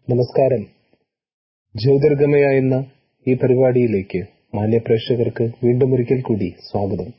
നമസ്കാരം ജ്യോതിർഗമയ എന്ന ഈ പരിപാടിയിലേക്ക് മാന്യ പ്രേക്ഷകർക്ക് വീണ്ടും ഒരിക്കൽ കൂടി സ്വാഗതം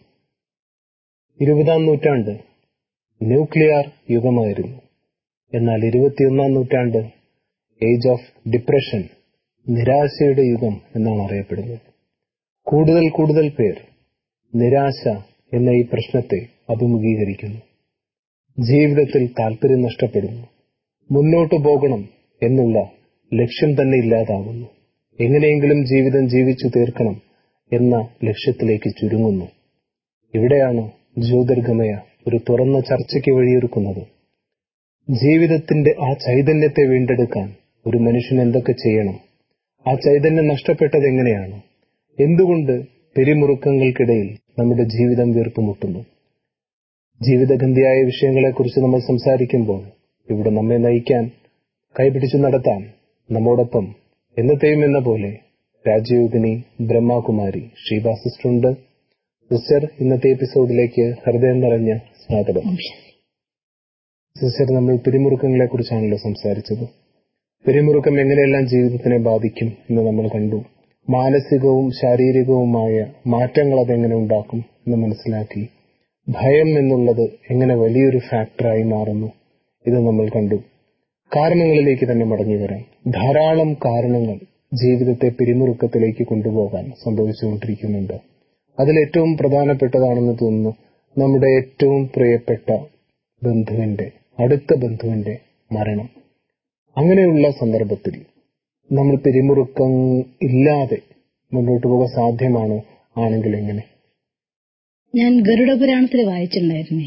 ഇരുപതാം നൂറ്റാണ്ട് ന്യൂക്ലിയർ യുഗമായിരുന്നു എന്നാൽ ഇരുപത്തിയൊന്നാം നൂറ്റാണ്ട് ഏജ് ഓഫ് ഡിപ്രഷൻ നിരാശയുടെ യുഗം എന്നാണ് അറിയപ്പെടുന്നത് കൂടുതൽ കൂടുതൽ പേർ നിരാശ എന്ന ഈ പ്രശ്നത്തെ അഭിമുഖീകരിക്കുന്നു ജീവിതത്തിൽ താല്പര്യം നഷ്ടപ്പെടുന്നു മുന്നോട്ടു പോകണം എന്നുള്ള ലക്ഷ്യം തന്നെ ഇല്ലാതാകുന്നു എങ്ങനെയെങ്കിലും ജീവിതം ജീവിച്ചു തീർക്കണം എന്ന ലക്ഷ്യത്തിലേക്ക് ചുരുങ്ങുന്നു ഇവിടെയാണ് ജ്യോതിർഗമയ ഒരു തുറന്ന ചർച്ചയ്ക്ക് വഴിയൊരുക്കുന്നത് ജീവിതത്തിന്റെ ആ ചൈതന്യത്തെ വീണ്ടെടുക്കാൻ ഒരു മനുഷ്യൻ എന്തൊക്കെ ചെയ്യണം ആ ചൈതന്യം നഷ്ടപ്പെട്ടത് എങ്ങനെയാണ് എന്തുകൊണ്ട് പിരിമുറുക്കങ്ങൾക്കിടയിൽ നമ്മുടെ ജീവിതം വീർപ്പുമുട്ടുന്നു ജീവിതഗന്ധിയായ വിഷയങ്ങളെക്കുറിച്ച് നമ്മൾ സംസാരിക്കുമ്പോൾ ഇവിടെ നമ്മെ നയിക്കാൻ കൈപിടിച്ചു നടത്താൻ നമ്മോടൊപ്പം എന്നത്തെയും എന്ന പോലെ രാജയോഗിനി ബ്രഹ്മകുമാരി ശ്രീബാ സിസ്റ്റർ ഉണ്ട് സിസ്റ്റർ ഇന്നത്തെ എപ്പിസോഡിലേക്ക് ഹൃദയം നിറഞ്ഞ സ്വാഗതം സിസ്റ്റർ നമ്മൾ പിരിമുറുക്കങ്ങളെ കുറിച്ചാണല്ലോ സംസാരിച്ചത് പിരിമുറുക്കം എങ്ങനെയെല്ലാം ജീവിതത്തിനെ ബാധിക്കും എന്ന് നമ്മൾ കണ്ടു മാനസികവും ശാരീരികവുമായ മാറ്റങ്ങൾ അതെങ്ങനെ ഉണ്ടാക്കും എന്ന് മനസ്സിലാക്കി ഭയം എന്നുള്ളത് എങ്ങനെ വലിയൊരു ഫാക്ടറായി മാറുന്നു ഇത് നമ്മൾ കണ്ടു കാരണങ്ങളിലേക്ക് തന്നെ മടങ്ങി വരാം ധാരാളം കാരണങ്ങൾ ജീവിതത്തെ പിരിമുറുക്കത്തിലേക്ക് കൊണ്ടുപോകാൻ സംഭവിച്ചുകൊണ്ടിരിക്കുന്നുണ്ട് അതിൽ ഏറ്റവും പ്രധാനപ്പെട്ടതാണെന്ന് തോന്നുന്നു നമ്മുടെ ഏറ്റവും പ്രിയപ്പെട്ട ബന്ധുവിന്റെ അടുത്ത ബന്ധുവിന്റെ മരണം അങ്ങനെയുള്ള സന്ദർഭത്തിൽ നമ്മൾ പിരിമുറുക്കം ഇല്ലാതെ മുന്നോട്ട് പോകാൻ സാധ്യമാണോ ആണെങ്കിൽ എങ്ങനെ ഞാൻ ഗരുഡ പുരാണത്തിൽ വായിച്ചിട്ടുണ്ടായിരുന്നേ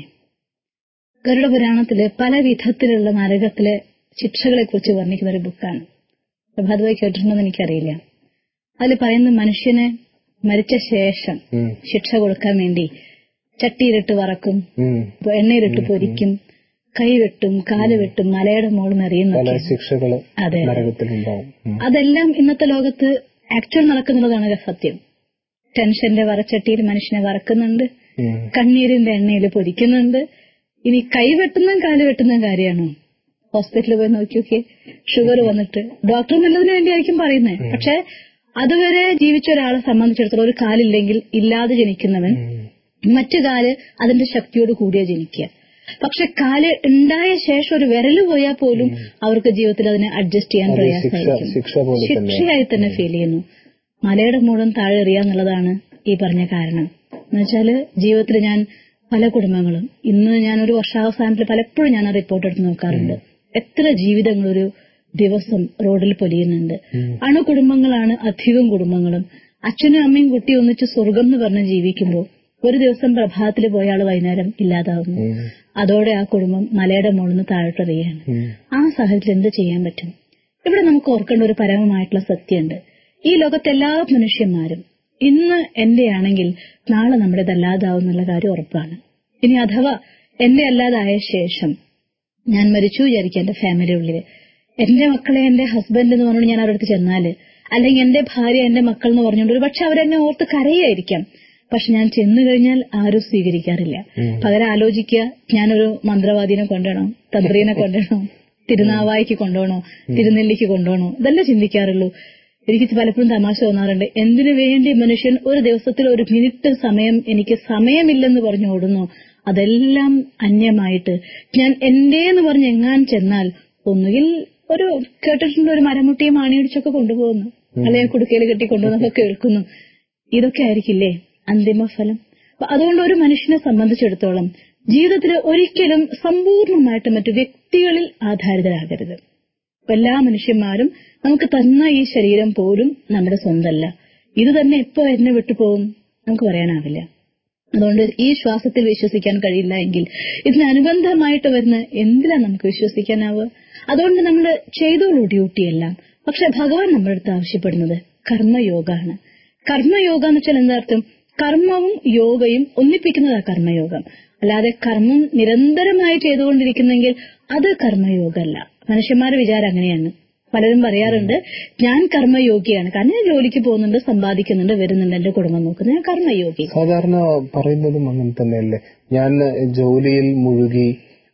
ഗരുഡ പുരാണത്തില് പല വിധത്തിലുള്ള നരകത്തിലെ ശിക്ഷകളെ കുറിച്ച് വർണ്ണിക്കുന്ന ഒരു ബുക്കാണ് പ്രഭാതമായി കേട്ടിട്ടുണ്ടെന്ന് എനിക്കറിയില്ല അതിൽ പറയുന്ന മനുഷ്യന് മരിച്ച ശേഷം ഉം, ശിക്ഷ കൊടുക്കാൻ വേണ്ടി ചട്ടിയിലിട്ട് വറക്കും ഉം. എണ്ണയിലിട്ട് പൊരിക്കും കൈവെട്ടും കാല് വെട്ടും മലയുടെ മോളും പല എറിയുന്നൊക്കെ ശിക്ഷകള് അതെ നരകത്തിലുണ്ടാവും ഉം. അതെല്ലാം ഇന്നത്തെ ലോകത്ത് ആക്ച്വൽ നടക്കുന്നതാണ് സത്യം ടെൻഷന്റെ വറച്ചട്ടിയിൽ മനുഷ്യനെ വറക്കുന്നുണ്ട് ഉം. കണ്ണീരിന്റെ എണ്ണയിൽ പൊരിക്കുന്നുണ്ട് ഇനി കൈവെട്ടുന്നതും കാല് വെട്ടുന്നതും കാര്യമാണോ ഹോസ്പിറ്റലിൽ പോയി നോക്കി നോക്കി ഷുഗർ വന്നിട്ട് ഡോക്ടർ നല്ലതിന് വേണ്ടിയായിരിക്കും പറയുന്നത് പക്ഷെ അതുവരെ ജീവിച്ച ഒരാളെ സംബന്ധിച്ചിടത്തോളം ഒരു കാലില്ലെങ്കിൽ ഇല്ലാതെ ജനിക്കുന്നവൻ ഉം. മറ്റു കാല് അതിന്റെ ശക്തിയോട് കൂടിയാ ജനിക്കുക പക്ഷെ കാല് ഉണ്ടായ ശേഷം ഒരു വിരല് പോയാൽ പോലും അവർക്ക് ജീവിതത്തിൽ അതിനെ അഡ്ജസ്റ്റ് ചെയ്യാൻ അത് ശിക്ഷ പ്രയാസമായിരിക്കും ശിക്ഷ പോലെ തന്നെ ശിക്ഷയായി തന്നെ ഫീൽ ചെയ്യുന്നു മലയുടെ മൂലം താഴെ എറിയാന്നുള്ളതാണ് ഈ പറഞ്ഞ കാരണം എന്നുവെച്ചാല് ജീവിതത്തിൽ ഞാൻ പല കുടുംബങ്ങളും ഇന്ന് ഞാൻ ഒരു വർഷാവസാനത്തിൽ പലപ്പോഴും ഞാൻ ആ റിപ്പോർട്ട് എടുത്ത് നോക്കാറുണ്ട് എത്ര ജീവിതങ്ങൾ ഒരു ദിവസം റോഡിൽ പൊലിയുന്നുണ്ട് അണുകുടുംബങ്ങളാണ് അധികം കുടുംബങ്ങളും അച്ഛനും അമ്മയും കുട്ടി ഒന്നിച്ച് സ്വർഗം എന്ന് പറഞ്ഞ് ജീവിക്കുമ്പോൾ ഒരു ദിവസം പ്രഭാതത്തിൽ പോയ ആള് വൈകുന്നേരം ഇല്ലാതാവുന്നു ഉം. അതോടെ ആ കുടുംബം മലയുടെ മുകളിൽ നിന്ന് താഴോട്ടെറിയാണ് ഉം. ആ സാഹചര്യത്തിൽ എന്ത് ചെയ്യാൻ പറ്റും ഇവിടെ നമുക്ക് ഓർക്കേണ്ട ഒരു പരമമായിട്ടുള്ള സത്യമുണ്ട് ഈ ലോകത്തെ എല്ലാ മനുഷ്യന്മാരും ഇന്ന് എന്റെ ആണെങ്കിൽ നാളെ നമ്മുടേതല്ലാതാവും എന്നുള്ള കാര്യം ഉറപ്പാണ് ഇനി അഥവാ എന്റെ അല്ലാതായ ശേഷം ഞാൻ മരിച്ചു വിചാരിക്കുക എന്റെ ഫാമിലി ഉള്ളില് എന്റെ മക്കളെ എന്റെ ഹസ്ബൻഡ് എന്ന് പറഞ്ഞുകൊണ്ട് ഞാൻ അവരുടെ അടുത്ത് ചെന്നാല് അല്ലെങ്കിൽ എന്റെ ഭാര്യ എന്റെ മക്കൾ എന്ന് പറഞ്ഞുകൊണ്ട് ഒരു പക്ഷെ അവരെന്നെ ഓർത്ത് കരയായിരിക്കാം പക്ഷെ ഞാൻ ചെന്നു കഴിഞ്ഞാൽ ആരും സ്വീകരിക്കാറില്ല ഉം. പകരം ആലോചിക്കുക ഞാനൊരു മന്ത്രവാദിനെ കൊണ്ടുവരണോ തന്ത്രീനെ കൊണ്ടുവരണോ തിരുനാവായിക്ക് കൊണ്ടുപോകണോ തിരുനെല്ലിക്ക് കൊണ്ടുപോകണോ ഇതല്ലേ ചിന്തിക്കാറുള്ളൂ എനിക്ക് പലപ്പോഴും തമാശ തോന്നാറുണ്ട് എന്തിനു വേണ്ടി മനുഷ്യൻ ഒരു ദിവസത്തിൽ ഒരു മിനിറ്റ് സമയം എനിക്ക് സമയമില്ലെന്ന് പറഞ്ഞു ഓടുന്നു അതെല്ലാം അന്യമായിട്ട് ഞാൻ എന്റെ എന്ന് പറഞ്ഞ് എങ്ങാൻ ചെന്നാൽ ഒന്നുകിൽ ഒരു കേട്ടിട്ടുണ്ട് ഒരു മരമുട്ടിയും ആണിയിടിച്ചൊക്കെ കൊണ്ടുപോകുന്നു അല്ലെങ്കിൽ കുടുക്കയിൽ കെട്ടി കൊണ്ടുപോകുന്നതൊക്കെ കേൾക്കുന്നു ഇതൊക്കെ ആയിരിക്കില്ലേ അന്തിമ ഫലം അപ്പൊ അതുകൊണ്ട് ഒരു മനുഷ്യനെ സംബന്ധിച്ചിടത്തോളം ജീവിതത്തിൽ ഒരിക്കലും സമ്പൂർണമായിട്ട് മറ്റു വ്യക്തികളിൽ ആധാരിതരാകരുത് അപ്പൊ എല്ലാ മനുഷ്യന്മാരും നമുക്ക് തന്ന ഈ ശരീരം പോലും നമ്മുടെ സ്വന്തമല്ല ഇത് തന്നെ എപ്പോ എന്നെ വിട്ടുപോകും നമുക്ക് പറയാനാവില്ല അതുകൊണ്ട് ഈ ശ്വാസത്തിൽ വിശ്വസിക്കാൻ കഴിയില്ല എങ്കിൽ ഇതിനനുബന്ധമായിട്ട് വരുന്ന എന്തിനാ നമുക്ക് വിശ്വസിക്കാനാവുക അതുകൊണ്ട് നമ്മൾ ചെയ്തോളൂ ഡ്യൂട്ടിയെല്ലാം പക്ഷെ ഭഗവാൻ നമ്മുടെ അടുത്ത് ആവശ്യപ്പെടുന്നത് കർമ്മയോഗാണ് കർമ്മയോഗ എന്ന് വെച്ചാൽ എന്താ അർത്ഥം കർമ്മവും യോഗയും ഒന്നിപ്പിക്കുന്നതാ കർമ്മയോഗം അല്ലാതെ കർമ്മം നിരന്തരമായി ചെയ്തുകൊണ്ടിരിക്കുന്നെങ്കിൽ അത് കർമ്മയോഗമല്ല മനുഷ്യന്മാരുടെ വിചാരം അങ്ങനെയാണ് പലരും പറയാറുണ്ട് ഞാൻ കർമ്മയോഗിയാണ് കാരണം ഞാൻ ജോലിക്ക് പോകുന്നുണ്ട് സമ്പാദിക്കുന്നുണ്ട് വരുന്നുണ്ട് എന്റെ കുടുംബം നോക്കുന്നു ഞാൻ കർമ്മയോഗി സാധാരണ പറയുന്നതും അങ്ങനെ തന്നെയല്ലേ ഞാൻ ജോലിയിൽ മുഴുകി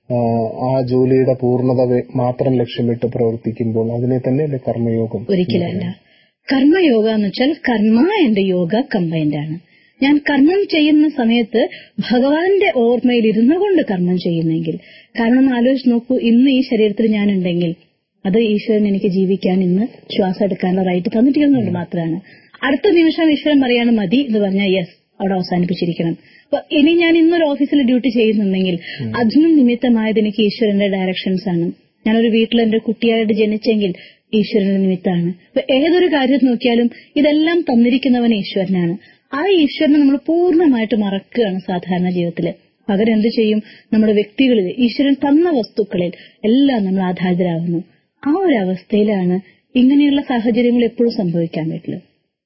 ആ, ആ ജോലിയുടെ പൂർണ്ണത വെ- മാത്രം ലക്ഷ്യമിട്ട് പ്രവർത്തിക്കുമ്പോൾ അതിനെ തന്നെയല്ലേ കർമ്മയോഗം ഒരിക്കലല്ല കർമ്മയോഗ എന്ന് വെച്ചാൽ കർമ്മ എന്റെ യോഗ കമ്പൈൻഡ് ആണ് ഞാൻ കർമ്മം ചെയ്യുന്ന സമയത്ത് ഭഗവാന്റെ ഓർമ്മയിൽ ഇരുന്നു കൊണ്ട് കർമ്മം ചെയ്യുന്നെങ്കിൽ കാരണം ഒന്ന് ആലോചിച്ച് നോക്കൂ ഇന്ന് ഈ ശരീരത്തിൽ ഞാനുണ്ടെങ്കിൽ അത് ഈശ്വരൻ എനിക്ക് ജീവിക്കാൻ ഇന്ന് ശ്വാസം എടുക്കാനുള്ള റൈറ്റ് തന്നിരിക്കുന്നുണ്ട് മാത്രമാണ് അടുത്ത നിമിഷം ഈശ്വരൻ പറയാണ് മതി എന്ന് പറഞ്ഞാൽ യെസ് അവിടെ അവസാനിപ്പിച്ചിരിക്കണം അപ്പൊ ഇനി ഞാൻ ഇന്നൊരു ഓഫീസിൽ ഡ്യൂട്ടി ചെയ്യുന്നുണ്ടെങ്കിൽ അതിനും നിമിത്തമായത് എനിക്ക് ഈശ്വരന്റെ ഡയറക്ഷൻസ് ആണ് ഞാനൊരു വീട്ടിൽ എന്റെ കുട്ടിയായിട്ട് ജനിച്ചെങ്കിൽ ഈശ്വരന്റെ നിമിത്തമാണ് അപ്പൊ ഏതൊരു കാര്യം നോക്കിയാലും ഇതെല്ലാം തന്നിരിക്കുന്നവൻ ഈശ്വരനാണ് ആ ഈശ്വരനെ നമ്മൾ പൂർണ്ണമായിട്ട് മറക്കുകയാണ് സാധാരണ ജീവിതത്തില് പകരം എന്ത് ചെയ്യും നമ്മുടെ വ്യക്തികളിൽ ഈശ്വരൻ തന്ന വസ്തുക്കളിൽ എല്ലാം നമ്മൾ ആധാരിതരാകുന്നു ആ ഒരു അവസ്ഥയിലാണ് ഇങ്ങനെയുള്ള സാഹചര്യങ്ങൾ എപ്പോഴും സംഭവിക്കാൻ പറ്റില്ല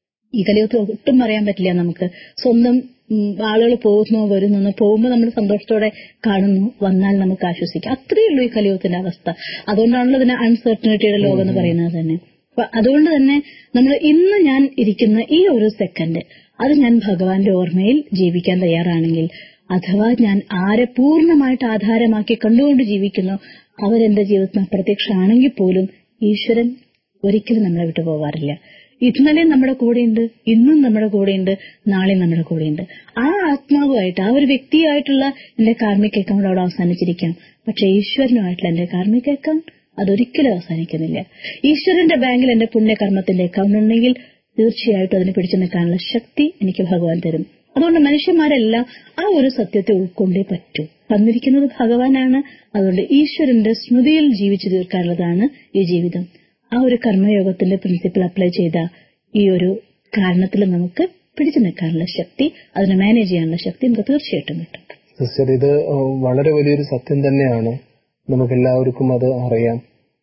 ഈ കലിയുഗത്തിൽ ഒട്ടും പറയാൻ പറ്റില്ല നമുക്ക് സ്വന്തം ആളുകൾ പോകുന്നു വരുന്നു പോകുമ്പോൾ നമ്മൾ സന്തോഷത്തോടെ കാണുന്നു വന്നാൽ നമുക്ക് ആശ്വസിക്കാം അത്രയേ ഉള്ളൂ ഈ കലിയുഗത്തിന്റെ അവസ്ഥ അതുകൊണ്ടാണല്ലോ ഇതിനെ അൺസർട്ടനിറ്റിയുടെ ലോകം എന്ന് പറയുന്നത് തന്നെ അപ്പൊ അതുകൊണ്ട് തന്നെ നമ്മൾ ഇന്ന് ഞാൻ ഇരിക്കുന്ന ഈ ഒരു സെക്കൻഡ് അത് ഞാൻ ഭഗവാന്റെ ഓർമ്മയിൽ ജീവിക്കാൻ തയ്യാറാണെങ്കിൽ അഥവാ ഞാൻ ആരെ പൂർണ്ണമായിട്ട് ആധാരമാക്കി കണ്ടുകൊണ്ട് ജീവിക്കുന്നു അവരെന്റെ ജീവിതത്തിന് അപ്രത്യക്ഷമാണെങ്കിൽ പോലും ഈശ്വരൻ ഒരിക്കലും നമ്മളെ വിട്ടു പോവാറില്ല ഇന്നലെ നമ്മുടെ കൂടെയുണ്ട് ഇന്നും നമ്മുടെ കൂടെയുണ്ട് നാളെയും നമ്മുടെ കൂടെയുണ്ട് ആ ആത്മാവുമായിട്ട് ആ ഒരു വ്യക്തിയായിട്ടുള്ള എന്റെ കാർമിക അക്കൗണ്ട് അവിടെ അവസാനിച്ചിരിക്കാം പക്ഷെ ഈശ്വരനുമായിട്ടുള്ള എന്റെ കാർമിക അക്കൗണ്ട് അതൊരിക്കലും അവസാനിക്കുന്നില്ല ഈശ്വരന്റെ ബാങ്കിൽ എന്റെ പുണ്യകർമ്മത്തിന്റെ അക്കൗണ്ട് ഉണ്ടെങ്കിൽ തീർച്ചയായിട്ടും അതിനെ പിടിച്ചു നിൽക്കാനുള്ള ശക്തി എനിക്ക് ഭഗവാൻ തരും അതുകൊണ്ട് മനുഷ്യന്മാരെല്ലാം ആ ഒരു സത്യത്തെ ഉൾക്കൊണ്ടേ പറ്റൂ തന്നിരിക്കുന്നത് ഭഗവാനാണ് അതുകൊണ്ട് ഈശ്വരന്റെ സ്മൃതിയിൽ ജീവിച്ചു തീർക്കാനുള്ളതാണ് ഈ ജീവിതം ആ ഒരു കർമ്മയോഗത്തിന്റെ പ്രിൻസിപ്പിൾ അപ്ലൈ ചെയ്ത ഈ ഒരു കാരണത്തിൽ നമുക്ക് പിടിച്ചു നിൽക്കാനുള്ള ശക്തി അതിനെ മാനേജ് ചെയ്യാനുള്ള ശക്തി നമുക്ക് തീർച്ചയായിട്ടും കിട്ടും സിസ്റ്റർ ഇത് വളരെ വലിയൊരു സത്യം തന്നെയാണ് നമുക്കെല്ലാവർക്കും അത് അറിയാം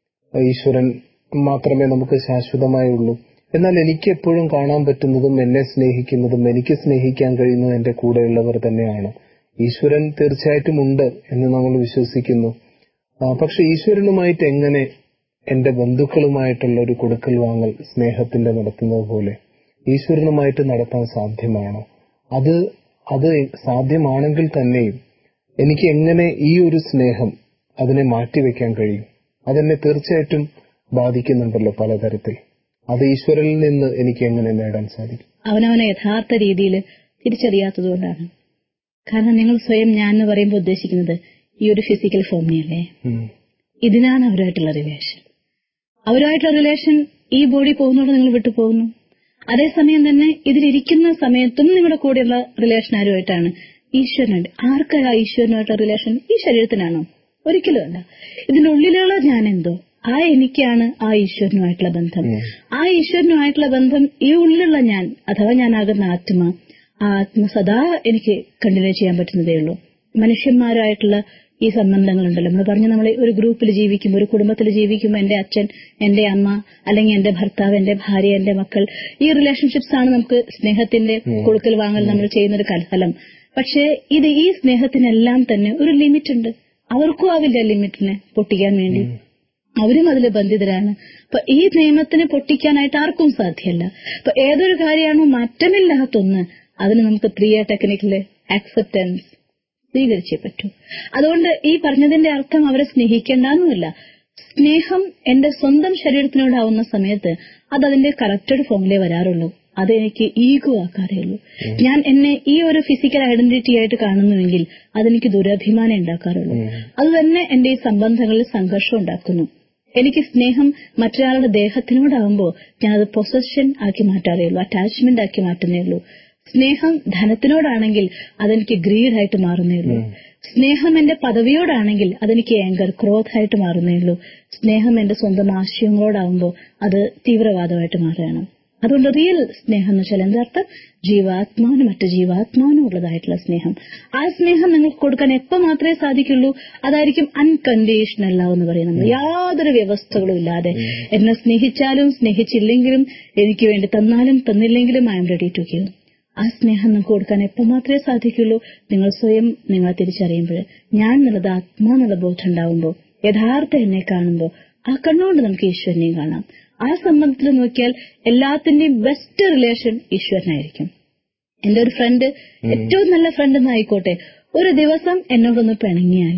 ഈശ്വരൻ മാത്രമേ നമുക്ക് ശാശ്വതമായുള്ളൂ എന്നാൽ എനിക്ക് എപ്പോഴും കാണാൻ പറ്റുന്നതും എന്നെ സ്നേഹിക്കുന്നതും എനിക്ക് സ്നേഹിക്കാൻ കഴിയുന്നതും എന്റെ കൂടെയുള്ളവർ തന്നെയാണ് ഈശ്വരൻ തീർച്ചയായിട്ടും ഉണ്ട് എന്ന് നമ്മൾ വിശ്വസിക്കുന്നു ആ, പക്ഷെ ഈശ്വരനുമായിട്ട് എങ്ങനെ എന്റെ ബന്ധുക്കളുമായിട്ടുള്ള ഒരു കൊടുക്കൽ വാങ്ങൽ സ്നേഹത്തിന്റെ നടത്തുന്നത് പോലെ ഈശ്വരനുമായിട്ട് നടത്താൻ സാധ്യമാണോ അത് അത് സാധ്യമാണെങ്കിൽ തന്നെയും എനിക്ക് എങ്ങനെ ഈ ഒരു സ്നേഹം അതിനെ മാറ്റിവെക്കാൻ കഴിയും അതെന്നെ തീർച്ചയായിട്ടും ബാധിക്കുന്നുണ്ടല്ലോ പലതരത്തിൽ അത് ഈശ്വരനിൽ നിന്ന് എനിക്ക് എങ്ങനെ നേടാൻ സാധിക്കും അവനവനെ യഥാർത്ഥ രീതിയിൽ തിരിച്ചറിയാത്തതുകൊണ്ടാണ് കാരണം നിങ്ങൾ സ്വയം ഞാൻ എന്ന് പറയുമ്പോൾ ഉദ്ദേശിക്കുന്നത് ഈ ഒരു ഫിസിക്കൽ ഫോമിനെയല്ലേ ഉം. ഇതിനാണ് അവരുമായിട്ടുള്ള റിലേഷൻ അവരുമായിട്ടുള്ള റിലേഷൻ ഈ ബോഡി പോകുന്നതോടെ നിങ്ങൾ വിട്ടു പോകുന്നു അതേസമയം തന്നെ ഇതിലിരിക്കുന്ന സമയത്തും നിങ്ങളുടെ കൂടെയുള്ള റിലേഷൻ ആരുമായിട്ടാണ് ഈശ്വരനുണ്ട് ആർക്കാ ഈശ്വരനുമായിട്ടുള്ള റിലേഷൻ ഈ ശരീരത്തിനാണോ ഒരിക്കലും അല്ല ഇതിന്റെ ഉള്ളിലുള്ള ഞാൻ എന്തോ ആ എനിക്കാണ് ആ ഈശ്വരനുമായിട്ടുള്ള ബന്ധം ആ ഈശ്വരനുമായിട്ടുള്ള ബന്ധം ഈ ഉള്ളിലുള്ള ഞാൻ അഥവാ ഞാനാകുന്ന ആത്മ ആ ആത്മ സദാ എനിക്ക് കണ്ടിന്യൂ ചെയ്യാൻ പറ്റുന്നതേ ഉള്ളൂ മനുഷ്യന്മാരായിട്ടുള്ള ഈ സംബന്ധങ്ങളുണ്ടല്ലോ നമ്മൾ പറഞ്ഞു നമ്മൾ ഒരു ഗ്രൂപ്പിൽ ജീവിക്കുമ്പോൾ ഒരു കുടുംബത്തിൽ ജീവിക്കുമ്പോൾ എന്റെ അച്ഛൻ എന്റെ അമ്മ അല്ലെങ്കിൽ എന്റെ ഭർത്താവ് എന്റെ ഭാര്യ എന്റെ മക്കൾ ഈ റിലേഷൻഷിപ്സ് ആണ് നമുക്ക് സ്നേഹത്തിന്റെ കൊടുക്കൽ വാങ്ങൽ നമ്മൾ ചെയ്യുന്ന ഒരു കലഹലം പക്ഷേ ഇത് ഈ സ്നേഹത്തിനെല്ലാം തന്നെ ഒരു ലിമിറ്റ് ഉണ്ട് അവർക്കും ആവില്ല ലിമിറ്റിനെ പൊട്ടിക്കാൻ വേണ്ടി അവരും അതിൽ ബന്ധിതരാണ് അപ്പൊ ഈ നിയമത്തിനെ പൊട്ടിക്കാനായിട്ട് ആർക്കും സാധ്യമല്ല അപ്പൊ ഏതൊരു കാര്യമാണോ മാറ്റമില്ലാത്തൊന്ന് അതിന് നമുക്ക് ത്രീ എ ടെക്നിക്കില് ആക്സെപ്റ്റൻസ് സ്വീകരിച്ചേ പറ്റൂ അതുകൊണ്ട് ഈ പറഞ്ഞതിന്റെ അർത്ഥം അവരെ സ്നേഹിക്കേണ്ടെന്നുമില്ല സ്നേഹം എന്റെ സ്വന്തം ശരീരത്തിനോടാവുന്ന സമയത്ത് അത് അതിന്റെ കറക്റ്റഡ് ഫോമിലേ വരാറുള്ളൂ അത് എനിക്ക് ഈഗോ ആക്കാറേ ഉള്ളൂ ഞാൻ എന്നെ ഈ ഒരു ഫിസിക്കൽ ഐഡന്റിറ്റി ആയിട്ട് കാണുന്നുവെങ്കിൽ അതെനിക്ക് ദുരഭിമാനം ഉണ്ടാക്കാറുള്ളൂ അത് തന്നെ എന്റെ ഈ സംബന്ധങ്ങളിൽ സംഘർഷം ഉണ്ടാക്കുന്നു എനിക്ക് സ്നേഹം മറ്റൊരാളുടെ ദേഹത്തിനോടാവുമ്പോൾ ഞാനത് പൊസഷൻ ആക്കി മാറ്റാറേ ഉള്ളൂ അറ്റാച്ച്മെന്റ് ആക്കി മാറ്റുന്നേ ഉള്ളൂ സ്നേഹം ധനത്തിനോടാണെങ്കിൽ അതെനിക്ക് ഗ്രീഡായിട്ട് മാറുന്നേ ഉള്ളൂ സ്നേഹം എന്റെ പദവിയോടാണെങ്കിൽ അതെനിക്ക് ഏങ്കർ ക്രോധായിട്ട് മാറുന്നേ ഉള്ളൂ സ്നേഹം എന്റെ സ്വന്തം ആശയങ്ങളോടാവുമ്പോൾ അത് തീവ്രവാദമായിട്ട് മാറുകയാണ് അതുകൊണ്ട് റിയൽ സ്നേഹം എന്ന് വെച്ചാൽ എന്താർത്ഥം ജീവാത്മാവിന് മറ്റു ജീവാത്മാവിനും ഉള്ളതായിട്ടുള്ള സ്നേഹം ആ സ്നേഹം നിങ്ങൾക്ക് കൊടുക്കാൻ എപ്പോ മാത്രമേ സാധിക്കുള്ളൂ അതായിരിക്കും അൺകണ്ടീഷണൽ ലവ് എന്ന് പറയുന്നത് യാതൊരു വ്യവസ്ഥകളും ഇല്ലാതെ എന്നെ സ്നേഹിച്ചാലും സ്നേഹിച്ചില്ലെങ്കിലും എനിക്ക് വേണ്ടി തന്നാലും തന്നില്ലെങ്കിലും I am ready to give ആ സ്നേഹം നിങ്ങൾക്ക് കൊടുക്കാൻ എപ്പോ മാത്രമേ സാധിക്കുള്ളൂ നിങ്ങൾ സ്വയം നിങ്ങളെ തിരിച്ചറിയുമ്പോൾ ഞാൻ എന്നുള്ളത് ആത്മാ എന്നുള്ള ബോധം ഉണ്ടാവുമ്പോൾ യഥാർത്ഥ എന്നെ കാണുമ്പോൾ ആ കണ്ണുകൊണ്ട് നമുക്ക് ഈശ്വരനെയും കാണാം ആ സംബന്ധത്തിൽ നോക്കിയാൽ എല്ലാത്തിന്റെയും ബെസ്റ്റ് റിലേഷൻ ഈശ്വരനായിരിക്കും എന്റെ ഒരു ഫ്രണ്ട് ഏറ്റവും നല്ല ഫ്രണ്ട് എന്നായിക്കോട്ടെ ഒരു ദിവസം എന്നോടൊന്ന് പിണങ്ങിയാൽ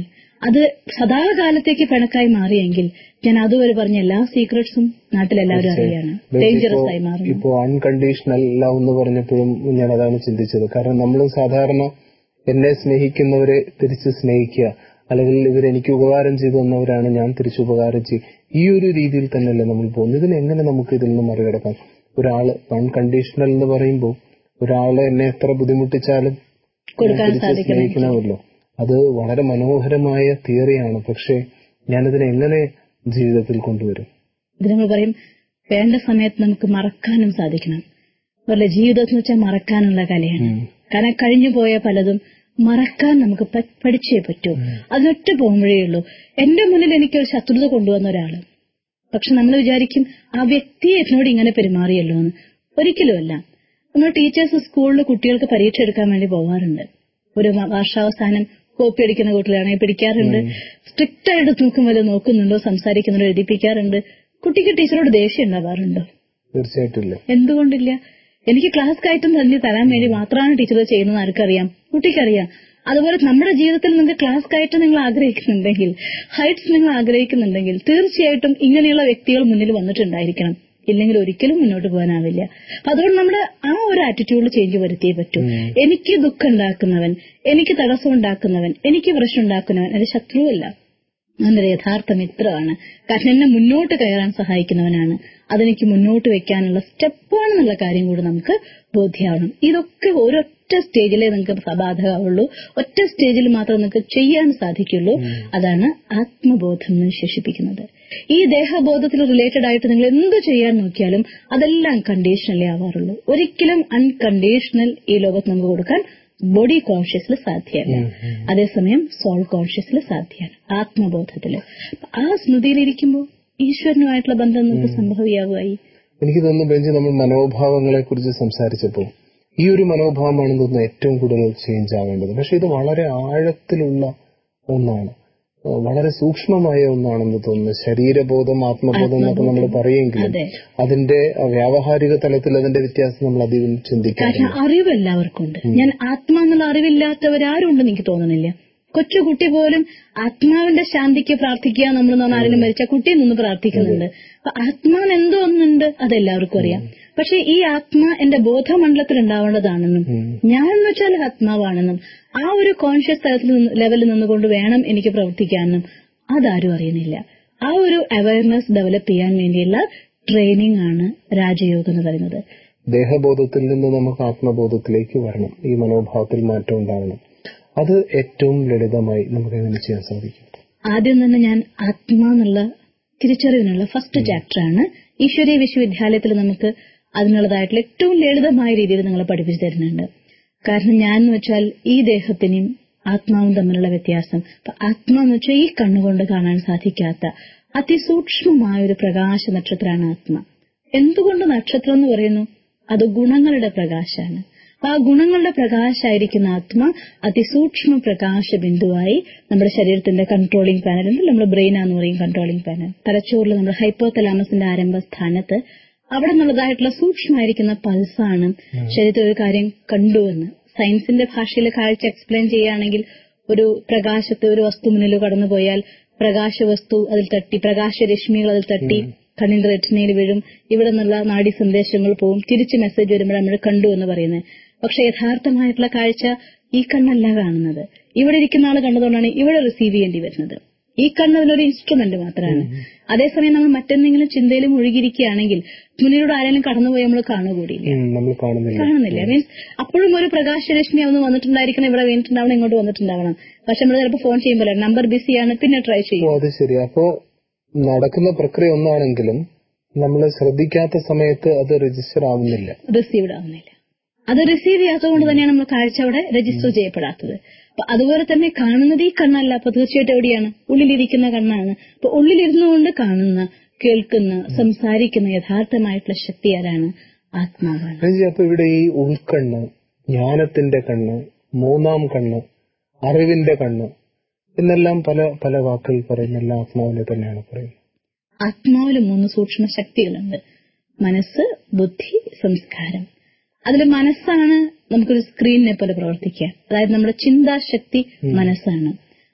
അത് സദാകാലത്തേക്ക് പിണക്കായി മാറിയെങ്കിൽ ഞാൻ അതുവരെ പറഞ്ഞ എല്ലാ സീക്രട്സും നാട്ടിലെല്ലാവരും അറിയാണ് ഡേഞ്ചറസ് ആയി മാറും ഇപ്പോ അൺകണ്ടീഷണൽ ലവ് എന്ന് പറഞ്ഞപ്പോഴും ഞാൻ അതാണ് ചിന്തിച്ചത് കാരണം നമ്മൾ സാധാരണ എന്നെ സ്നേഹിക്കുന്നവരെ തിരിച്ച് സ്നേഹിക്കുക അല്ലെങ്കിൽ ഇവർ എനിക്ക് ഉപകാരം ചെയ്തു തന്നവരാണ് ഞാൻ തിരിച്ച് ഉപകാരം ചെയ്യും ഈ ഒരു രീതിയിൽ തന്നെയല്ലേ നമ്മൾ പോകുന്നത് ഇതിന് എങ്ങനെ നമുക്ക് ഇതിൽ നിന്ന് മറികടക്കാം ഒരാള് അൺകണ്ടീഷണൽ എന്ന് പറയുമ്പോൾ ഒരാള് എന്നെ എത്ര ബുദ്ധിമുട്ടിച്ചാലും ഞാൻ കൊടുക്കാൻ തിരിച്ച് സാധിക്കണം സ്നേഹിക്കണമല്ലോ അത് വളരെ മനോഹരമായ തിയറിയാണ് പക്ഷെ ഞാനതിനെ എങ്ങനെ ജീവിതത്തിൽ കൊണ്ടുവരും ഇത് നമ്മൾ പറയും വേണ്ട സമയത്ത് നമുക്ക് മറക്കാനും സാധിക്കണം അതുപോലെ ജീവിതം എന്ന് വെച്ചാൽ മറക്കാനുള്ള കലയാണ് ഉം. കാരണം കഴിഞ്ഞു പോയ പലതും മറക്കാൻ നമുക്ക് പ- പഠിച്ചേ പറ്റൂ അതിനൊറ്റ പോകുമ്പോഴേ ഉള്ളൂ എന്റെ മുന്നിൽ എനിക്കൊരു ശത്രുത കൊണ്ടുവന്ന ഒരാള് പക്ഷെ നമ്മൾ വിചാരിക്കും ആ വ്യക്തി എന്നോട് ഇങ്ങനെ പെരുമാറിയല്ലോ എന്ന് ഒരിക്കലുമല്ല നമ്മൾ ടീച്ചേഴ്സ് സ്കൂളിൽ കുട്ടികൾക്ക് പരീക്ഷ എടുക്കാൻ വേണ്ടി പോകാറുണ്ട് ഒരു മ- വർഷാവസാനം കോപ്പി അടിക്കുന്ന കൂട്ടിലാണെങ്കിൽ പിടിക്കാറുണ്ട് സ്ട്രിക്റ്റ് ആയിട്ട് നോക്കും വല്ല നോക്കുന്നുണ്ടോ സംസാരിക്കുന്നുണ്ടോ എഴുതിപ്പിക്കാറുണ്ട് കുട്ടിക്ക് ടീച്ചറോട് ദേഷ്യം ഉണ്ടാവാറുണ്ടോ തീർച്ചയായിട്ടും ഇല്ല എന്തുകൊണ്ടില്ല എനിക്ക് ക്ലാസ് കയറ്റം തന്നെ തരാൻ വേണ്ടി മാത്രമാണ് ടീച്ചർ ചെയ്യുന്നത് ആർക്കറിയാം കുട്ടിക്കറിയാം അതുപോലെ നമ്മുടെ ജീവിതത്തിൽ നിങ്ങൾക്ക് ക്ലാസ് കയറ്റം നിങ്ങൾ ആഗ്രഹിക്കുന്നുണ്ടെങ്കിൽ ഹൈറ്റ്സ് നിങ്ങൾ ആഗ്രഹിക്കുന്നുണ്ടെങ്കിൽ തീർച്ചയായിട്ടും ഇങ്ങനെയുള്ള വ്യക്തികൾ മുന്നിൽ വന്നിട്ടുണ്ടായിരിക്കണം ഇല്ലെങ്കിൽ ഒരിക്കലും മുന്നോട്ട് പോകാനാവില്ല അതുകൊണ്ട് നമ്മുടെ ആ ഒരു ആറ്റിറ്റ്യൂഡിൽ ചേഞ്ച് വരുത്തിയേ പറ്റൂ എനിക്ക് ദുഃഖം ഉണ്ടാക്കുന്നവൻ എനിക്ക് തടസ്സം ഉണ്ടാക്കുന്നവൻ എനിക്ക് പ്രശ്നം ഉണ്ടാക്കുന്നവൻ എന്റെ ശത്രുവല്ല അവന്റെ യഥാർത്ഥ മിത്രമാണ് കാരണം എന്നെ മുന്നോട്ട് കയറാൻ സഹായിക്കുന്നവനാണ് അതെനിക്ക് മുന്നോട്ട് വെക്കാനുള്ള സ്റ്റെപ്പാണെന്നുള്ള കാര്യം കൂടി നമുക്ക് ബോധ്യമാവണം ഇതൊക്കെ ഒരൊറ്റ സ്റ്റേജിലേ നിങ്ങൾക്ക് സബാധകമുള്ളൂ ഒറ്റ സ്റ്റേജിൽ മാത്രം നിങ്ങൾക്ക് ചെയ്യാൻ സാധിക്കുള്ളൂ അതാണ് ആത്മബോധം എന്ന് വിശേഷിപ്പിക്കുന്നത് ഈ ദേഹബോധത്തിൽ റിലേറ്റഡ് ആയിട്ട് നിങ്ങൾ എന്ത് ചെയ്യാൻ നോക്കിയാലും അതെല്ലാം കണ്ടീഷണലേ ആവാറുള്ളൂ ഒരിക്കലും അൺകണ്ടീഷണൽ ഈ ലോകത്ത് നമുക്ക് കൊടുക്കാൻ ബോഡി കോൺഷ്യസിൽ സാധ്യമല്ല അതേസമയം സോൾ കോൺഷ്യസിൽ സാധ്യമാണ് ആത്മബോധത്തില് അപ്പൊ ആ സ്മൃതിയിലിരിക്കുമ്പോൾ ഈശ്വരനുമായിട്ടുള്ള ബന്ധം നമുക്ക് സംഭവിയാകുമായി എനിക്ക് തോന്നുന്നു ബെഞ്ച് നമ്മൾ മനോഭാവങ്ങളെ കുറിച്ച് സംസാരിച്ചപ്പോൾ ഈ ഒരു മനോഭാവമാണ് തോന്നുന്നു ഏറ്റവും കൂടുതൽ ചേഞ്ച് ആവേണ്ടത് പക്ഷെ ഇത് വളരെ ആഴത്തിലുള്ള ഒന്നാണ് ഏഹ് വളരെ സൂക്ഷ്മമായ ഒന്നാണെന്ന് തോന്നുന്നു ശരീരബോധം ആത്മബോധം എന്നൊക്കെ നമ്മൾ പറയുമെങ്കിലും അതെ അതിന്റെ അഹ് വ്യാവഹാരിക തലത്തിൽ അതിന്റെ വ്യത്യാസം നമ്മൾ അധികം ചിന്തിക്കാറില്ല കാരണം അറിവ് എല്ലാവർക്കും ഉണ്ട് ഞാൻ ആത്മാന്നുള്ള അറിവില്ലാത്തവരാരും എനിക്ക് തോന്നുന്നില്ല കൊച്ചുകുട്ടി പോലും ആത്മാവിന്റെ ശാന്തിക്ക് പ്രാർത്ഥിക്കുക നമ്മൾ എന്ന് പറഞ്ഞാൽ ആരെങ്കിലും മരിച്ച കുട്ടിയിൽ നിന്ന് പ്രാർത്ഥിക്കുന്നുണ്ട് അപ്പൊ ആത്മാവിന് എന്തോ ഒന്നുണ്ട് അതെല്ലാവർക്കും അറിയാം പക്ഷെ ഈ ആത്മാ എന്റെ ബോധമണ്ഡലത്തിൽ ഉണ്ടാവേണ്ടതാണെന്നും ഞാൻ എന്ന് വെച്ചാൽ ആത്മാവാണെന്നും ആ ഒരു കോൺഷ്യസ് തലത്തിൽ നിന്ന് ലെവലിൽ നിന്നുകൊണ്ട് വേണം എനിക്ക് പ്രവർത്തിക്കാനും അതാരും അറിയുന്നില്ല ആ ഒരു അവയർനെസ് ഡെവലപ്പ് ചെയ്യാൻ വേണ്ടിയുള്ള ട്രെയിനിങ് ആണ് രാജയോഗം എന്ന് പറയുന്നത് ദേഹബോധത്തിൽ നിന്ന് നമുക്ക് ആത്മബോധത്തിലേക്ക് വരണം ഈ മനോഭാവത്തിൽ മാറ്റം ഉണ്ടാവണം അത് ഏറ്റവും ലളിതമായി നമുക്ക് എങ്ങനെ ചെയ്യാൻ സാധിക്കും ആദ്യം തന്നെ ഞാൻ ആത്മാ എന്നുള്ള തിരിച്ചറിവിനുള്ള ഫസ്റ്റ് ചാപ്റ്ററാണ് ഈശ്വരീയ വിശ്വവിദ്യാലയത്തിൽ നമുക്ക് അതിനുള്ളതായിട്ടുള്ള ഏറ്റവും ലളിതമായ രീതിയിൽ നിങ്ങളെ പഠിപ്പിച്ചു തരുന്നുണ്ട് കാരണം ഞാൻ എന്ന് വെച്ചാൽ ഈ ദേഹത്തിനും ആത്മാവും തമ്മിലുള്ള വ്യത്യാസം അപ്പൊ ആത്മാ എന്ന് വെച്ചാൽ ഈ കണ്ണുകൊണ്ട് കാണാൻ സാധിക്കാത്ത അതിസൂക്ഷ്മമായ ഒരു പ്രകാശ നക്ഷത്രമാണ് ആത്മ എന്തുകൊണ്ട് നക്ഷത്രം എന്ന് പറയുന്നു അത് ഗുണങ്ങളുടെ പ്രകാശമാണ് അപ്പൊ ആ ഗുണങ്ങളുടെ പ്രകാശമായിരിക്കുന്ന ആത്മ അതിസൂക്ഷ്മ പ്രകാശ ബിന്ദുവായി നമ്മുടെ ശരീരത്തിന്റെ കൺട്രോളിംഗ് പാനൽ ഉണ്ട് നമ്മുടെ ബ്രെയിനാന്ന് പറയും കൺട്രോളിംഗ് പാനൽ തലച്ചോറിൽ നമ്മുടെ ഹൈപ്പോതലാമസിന്റെ ആരംഭ സ്ഥാനത്ത് അവിടെ നിന്നുള്ളതായിട്ടുള്ള സൂക്ഷ്മമായിരിക്കുന്ന പൾസാണ് ശരീരത്തിൽ ഒരു കാര്യം കണ്ടുവെന്ന് സയൻസിന്റെ ഭാഷയിൽ കാഴ്ച എക്സ്പ്ലെയിൻ ചെയ്യുകയാണെങ്കിൽ ഒരു പ്രകാശത്തെ ഒരു വസ്തു മുന്നിൽ കടന്നുപോയാൽ പ്രകാശവസ്തു അതിൽ തട്ടി പ്രകാശരശ്മികൾ അതിൽ തട്ടി കണ്ണിന്റെ റെറ്റിനയിൽ വീഴും ഇവിടെ നിന്നുള്ള നാഡി സന്ദേശങ്ങൾ പോവും തിരിച്ച് മെസ്സേജ് വരുമ്പോൾ നമ്മൾ കണ്ടു എന്ന് പറയുന്നത് പക്ഷെ യഥാർത്ഥമായിട്ടുള്ള കാഴ്ച ഈ കണ്ണല്ല കാണുന്നത് ഇവിടെ ഇരിക്കുന്ന ആൾ കണ്ടതുകൊണ്ടാണ് ഇവിടെ റിസീവ് ചെയ്യേണ്ടി വരുന്നത് ഈ കണ്ണ് അതിലൊരു ഇൻസ്ട്രുമെന്റ് മാത്രമാണ് അതേസമയം നമ്മൾ മറ്റെന്തെങ്കിലും ചിന്തയിൽ മുഴുകിയിരിക്കുകയാണെങ്കിൽ മുന്നിലൂടെ ആരെങ്കിലും കടന്നുപോയി നമ്മൾ കാണുകൂടിയില്ല ഉം, നമ്മൾ കാണുന്നില്ല കാണുന്നില്ല മീൻസ് അപ്പോഴും ഒരു പ്രകാശരശ്മി ഒന്ന് വന്നിട്ടുണ്ടായിരിക്കണം ഇവിടെ വീണിട്ടുണ്ടാവണം ഇങ്ങോട്ട് വന്നിട്ടുണ്ടാവണം പക്ഷെ നമ്മൾ ചിലപ്പോൾ ഫോൺ ചെയ്യുമ്പോൾ നമ്പർ ബിസിയാണ് പിന്നെ ട്രൈ ഓ ചെയ്യും അത് ശരി അപ്പോ നടക്കുന്ന പ്രക്രിയ ഒന്നാണെങ്കിലും നമ്മൾ ശ്രദ്ധിക്കാത്ത സമയത്ത് അത് രജിസ്റ്റർ ആവുന്നില്ല റിസീവ്ഡ് ആവുന്നില്ല അത് റിസീവ് ചെയ്യാത്തതുകൊണ്ട് തന്നെയാണ് നമ്മൾ കാഴ്ച അവിടെ രജിസ്റ്റർ ചെയ്യപ്പെടാത്തത് അപ്പൊ അതുപോലെ തന്നെ കാണുന്നത് ഈ കണ്ണല്ല അപ്പൊ തീർച്ചയായിട്ടും എവിടെയാണ് ഉള്ളിലിരിക്കുന്ന കണ്ണാണ് അപ്പൊ ഉള്ളിലിരുന്നുകൊണ്ട് കാണുന്ന കേൾക്കുന്ന സംസാരിക്കുന്ന യഥാർത്ഥമായിട്ടുള്ള ശക്തി ആരാണ് ആത്മാവാണ് രഞ്ജി, അപ്പൊ ഇവിടെ ഈ ഉൾക്കണ്ണ് ജ്ഞാനത്തിന്റെ കണ്ണ് മൂന്നാം കണ്ണ് അറിവിന്റെ കണ്ണ് എന്നെല്ലാം പല പല വാക്കുകൾ പറയുന്ന എല്ലാ ആത്മാവിനെ തന്നെയാണ് പറയുന്നത് ആത്മാവിൽ മൂന്ന് സൂക്ഷ്മ ശക്തികളുണ്ട് മനസ്സ് ബുദ്ധി സംസ്കാരം അതിൽ മനസ്സാണ് നമുക്കൊരു സ്ക്രീനിനെ പോലെ പ്രവർത്തിക്കുക അതായത് നമ്മുടെ ചിന്താശക്തി മനസ്സാണ്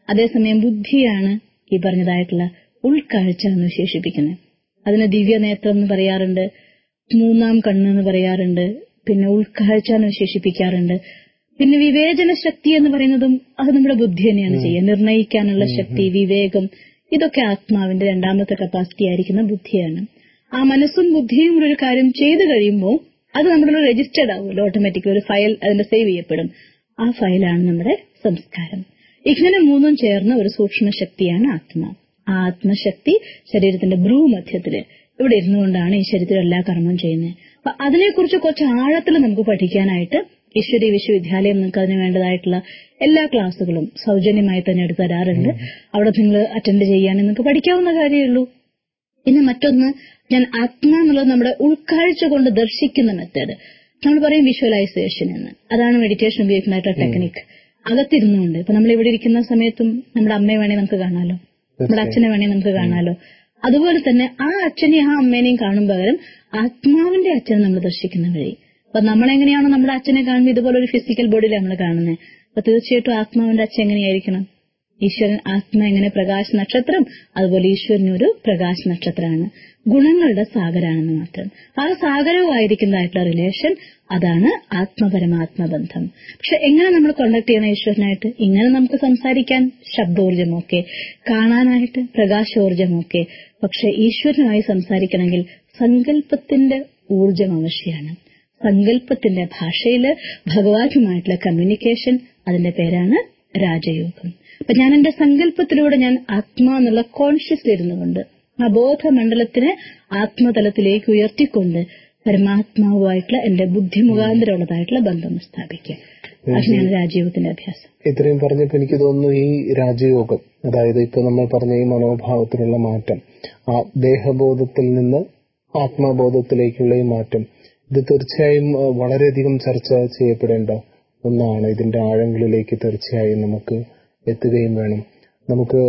അതേസമയം ബുദ്ധിയാണ് ഈ പറഞ്ഞതായിട്ടുള്ള ഉൾക്കാഴ്ച എന്ന് വിശേഷിപ്പിക്കുന്നത് അതിന് ദിവ്യനേത്രം എന്ന് പറയാറുണ്ട് മൂന്നാം കണ്ണ് എന്ന് പറയാറുണ്ട് പിന്നെ ഉൾക്കാഴ്ച എന്ന് വിശേഷിപ്പിക്കാറുണ്ട് പിന്നെ വിവേചന ശക്തി എന്ന് പറയുന്നതും അത് നമ്മുടെ ബുദ്ധി തന്നെയാണ് ചെയ്യുക നിർണയിക്കാനുള്ള ശക്തി വിവേകം ഇതൊക്കെ ആത്മാവിന്റെ രണ്ടാമത്തെ കപ്പാസിറ്റി ആയിരിക്കുന്ന ബുദ്ധിയാണ് ആ മനസ്സും ബുദ്ധിയും കൂടെ ഒരു കാര്യം ചെയ്തു കഴിയുമ്പോൾ അത് നമ്മുടെ രജിസ്റ്റേർഡ് ആവുമല്ലോ ഓട്ടോമാറ്റിക് ഒരു ഫയൽ അതിന്റെ സേവ് ചെയ്യപ്പെടും ആ ഫയലാണ് നമ്മുടെ സംസ്കാരം ഇങ്ങനെ മൂന്നും ചേർന്ന ഒരു സൂക്ഷ്മ ശക്തിയാണ് ആത്മ ആ ആത്മശക്തി ശരീരത്തിന്റെ ഭ്രൂമധ്യത്തില് ഇവിടെ ഇരുന്നുകൊണ്ടാണ് ഈ ശരീരത്തിൽ എല്ലാ കർമ്മവും ചെയ്യുന്നത് അപ്പൊ അതിനെക്കുറിച്ച് കുറച്ച് ആഴത്തിൽ നമുക്ക് പഠിക്കാനായിട്ട് ഈശ്വരി വിശ്വവിദ്യാലയം നിങ്ങൾക്ക് അതിന് വേണ്ടതായിട്ടുള്ള എല്ലാ ക്ലാസ്സുകളും സൗജന്യമായി തന്നെ എടുത്തു തരാറുണ്ട് അവിടെ നിങ്ങൾ അറ്റൻഡ് ചെയ്യാൻ നിങ്ങൾക്ക് പഠിക്കാവുന്ന കാര്യമുള്ളൂ പിന്നെ മറ്റൊന്ന് ഞാൻ ആത്മ എന്നുള്ളത് നമ്മുടെ ഉൾക്കാഴ്ച കൊണ്ട് ദർശിക്കുന്ന മെത്തേഡ് നമ്മൾ പറയും വിഷ്വലൈസേഷൻ എന്ന് അതാണ് മെഡിറ്റേഷൻ ഉപയോഗിക്കുന്നതായിട്ടുള്ള ടെക്നിക്ക് അകത്തിരുന്നുകൊണ്ട് ഇപ്പൊ നമ്മൾ ഇവിടെ ഇരിക്കുന്ന സമയത്തും നമ്മുടെ അമ്മയെ വേണേൽ നമുക്ക് കാണാലോ നമ്മുടെ അച്ഛനെ വേണേൽ നമുക്ക് കാണാലോ അതുപോലെ തന്നെ ആ അച്ഛനെയും ആ അമ്മേനെയും കാണും പകരം ആത്മാവിന്റെ അച്ഛനെ നമ്മൾ ദർശിക്കുന്ന വഴി അപ്പൊ നമ്മളെങ്ങനെയാണോ നമ്മുടെ അച്ഛനെ കാണുന്നത് ഇതുപോലെ ഒരു ഫിസിക്കൽ ബോഡിയിൽ നമ്മൾ കാണുന്നത് അപ്പൊ തീർച്ചയായിട്ടും ആത്മാവിന്റെ അച്ഛൻ എങ്ങനെയായിരിക്കണം ഈശ്വരൻ ആത്മ എങ്ങനെ പ്രകാശ നക്ഷത്രം അതുപോലെ ഈശ്വരൻ ഒരു പ്രകാശ നക്ഷത്രമാണ് ഗുണങ്ങളുടെ സാഗരാണെന്ന് മാത്രം ആ സാഗരവുമായിരിക്കുന്നതായിട്ടുള്ള റിലേഷൻ അതാണ് ആത്മപരമാത്മബന്ധം പക്ഷെ എങ്ങനെ നമ്മൾ കോണ്ടാക്ട് ചെയ്യണം ഈശ്വരനായിട്ട് ഇങ്ങനെ നമുക്ക് സംസാരിക്കാൻ ശബ്ദോർജമൊക്കെ കാണാനായിട്ട് പ്രകാശോർജമൊക്കെ പക്ഷെ ഈശ്വരനുമായി സംസാരിക്കണമെങ്കിൽ സങ്കല്പത്തിന്റെ ഊർജം ആവശ്യമാണ് സങ്കല്പത്തിന്റെ ഭാഷയില് ഭഗവാനുമായിട്ടുള്ള കമ്മ്യൂണിക്കേഷൻ അതിന്റെ പേരാണ് രാജയോഗം അപ്പൊ ഞാൻ എന്റെ സങ്കല്പത്തിലൂടെ ഞാൻ ആത്മാ എന്നുള്ള കോൺഷ്യസ് ഇരുന്നുകൊണ്ട് ആ ബോധമണ്ഡലത്തിനെ ആത്മതലത്തിലേക്ക് ഉയർത്തിക്കൊണ്ട് പരമാത്മാവുമായിട്ടുള്ള എന്റെ ബുദ്ധി മുഖാന്തരമുള്ളതായിട്ടുള്ള ബന്ധം സ്ഥാപിക്കുക അങ്ങനെയാണ് രാജയോഗത്തിന്റെ അഭ്യാസം ഇത്രയും പറഞ്ഞപ്പോ എനിക്ക് തോന്നുന്നു ഈ രാജയോഗം അതായത് ഇപ്പൊ നമ്മൾ പറഞ്ഞ ഈ മനോഭാവത്തിലുള്ള മാറ്റം ആ ദേഹബോധത്തിൽ നിന്ന് ആത്മബോധത്തിലേക്കുള്ള ഈ മാറ്റം ഇത് തീർച്ചയായും അഹ് വളരെയധികം ചർച്ച ചെയ്യപ്പെടേണ്ട ഒന്നാണ് ഇതിന്റെ ആഴങ്ങളിലേക്ക് തീർച്ചയായും നമുക്ക് എത്തുകയും വേണം നമുക്ക്